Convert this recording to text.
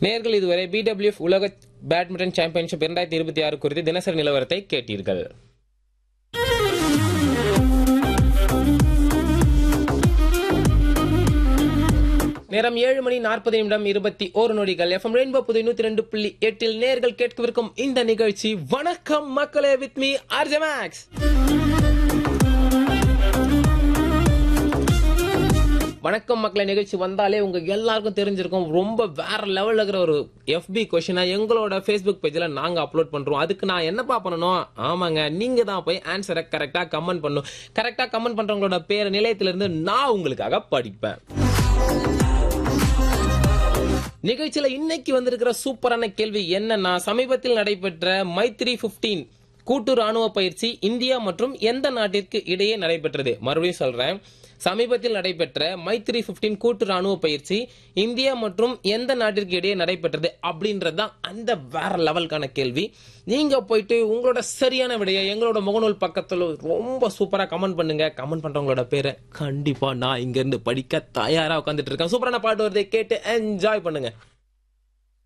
நேர்கள் இதுவரை பிடபிள்யூஎஃப் உலக பேட்மிண்டன் சாம்பியன்ஷிப் இரண்டாயிரத்தி இருபத்தி ஆறு குறித்து தினசரி நிலவரத்தை கேட்டீர்கள் நேரம் ஏழு மணி நாற்பது நிமிடம் இருபத்தி ஓரு நொடிகள் எஃப்எம் ரெயின்போ புது நூத்தி ரெண்டு புள்ளி எட்டில் நேர்கள் கேட்கவிருக்கும் இந்த நிகழ்ச்சி வணக்கம் மக்களே வித் மீ ஆர்ஜே மேக்ஸ் வணக்கம் மக்களை நிகழ்ச்சி வந்தாலே உங்க எல்லாருக்கும் தெரிஞ்சிருக்கும் ரொம்ப வேற லெவல்ல இருக்கிற ஒரு எஃபி கொஸ்டினை எங்களோட ஃபேஸ்புக் பேஜ்ல நாங்க அப்லோட் பண்றோம் அதுக்கு நான் என்னப்பா பண்ணணும் ஆமாங்க நீங்க தான் போய் ஆன்சரை கரெக்டா கமெண்ட் பண்ணணும் கரெக்டா கமெண்ட் பண்றவங்களோட பேர் நிலையத்திலிருந்து நான் உங்களுக்காக படிப்பேன் நிகழ்ச்சியில இன்னைக்கு வந்திருக்கிற சூப்பரான கேள்வி என்னன்னா சமீபத்தில் நடைபெற்ற மைத்ரி 15 கூட்டு ராணுவ பயிற்சி இந்தியா மற்றும் எந்த நாட்டிற்கு இடையே நடைபெற்றது மறுபடியும் சொல்றேன் சமீபத்தில் நடைபெற்ற மைத்ரி 15 கூட்டு ராணுவ பயிற்சி இந்தியா மற்றும் எந்த நாட்டிற்கு இடையே நடைபெற்றது அப்படின்றது தான் அந்த வேற லெவலுக்கான கேள்வி நீங்க போயிட்டு உங்களோட சரியான விடையை எங்களோட முகநூல் பக்கத்துல ரொம்ப சூப்பரா கமெண்ட் பண்ணுங்க கமெண்ட் பண்றவங்களோட பேரை கண்டிப்பா நான் இங்க இருந்து படிக்க தயாரா உட்காந்துட்டு இருக்கேன் சூப்பரான பாட்டு வருதை கேட்டு என்ஜாய் பண்ணுங்க